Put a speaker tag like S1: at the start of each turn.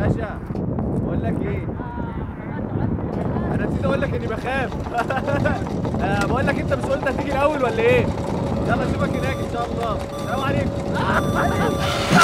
S1: باشا بقول لك ايه انا نسيت اقول لك اني بخاف آه، بقول لك انت مش قلت هتيجي الاول ولا ايه يلا اشوفك هناك ان شاء الله السلام عليكم